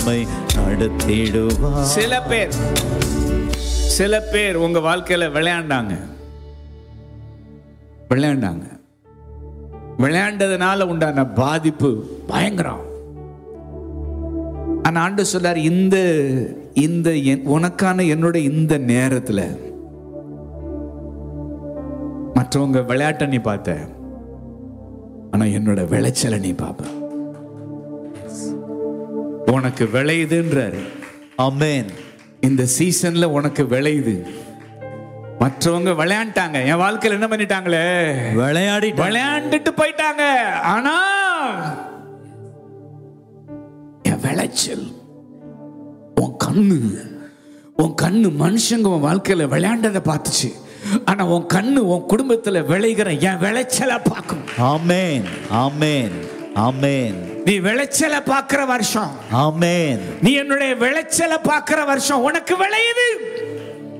உம்மை நடத்திடுவார் சில பேர் சில பேர் உங்க வாழ்க்கையில விளையாண்டாங்க விளையாண்டாங்க விளையாண்டதுனால உண்டான பாதிப்பு பயங்கரம் ஆனா ஆண்டு சொல்லார் இந்த இந்த என்- உனக்கான என்னோட இந்த நேரத்துல மற்றவங்க விளையாட்டை நீ பார்த்த ஆனா என்னோட விளைச்சலை நீ பார்ப்ப உனக்கு விளையுதுன்றாரு ஆமென் இந்த சீசன்ல உனக்கு விளையுது மற்றவங்க விளையாண்டாங்க என் வாழ்க்கையில என்ன பண்ணிட்டாங்களே விளையாடி விளையாண்டுட்டு போயிட்டாங்க ஆனா என் விளைச்சல் உன் கண்ணு உன் கண்ணு மனுஷங்க உன் வாழ்க்கையில விளையாண்டதை பார்த்துச்சு ஆனா உன் கண்ணு உன் குடும்பத்துல விளைகிற என் விளைச்சலை பார்க்கும் ஆமென் ஆமென் ஆமென் நீ விளைச்சலை பார்க்கிற வருஷம் ஆமென் நீ என்னுடைய விளைச்சலை பார்க்கிற வருஷம் உனக்கு விளையுது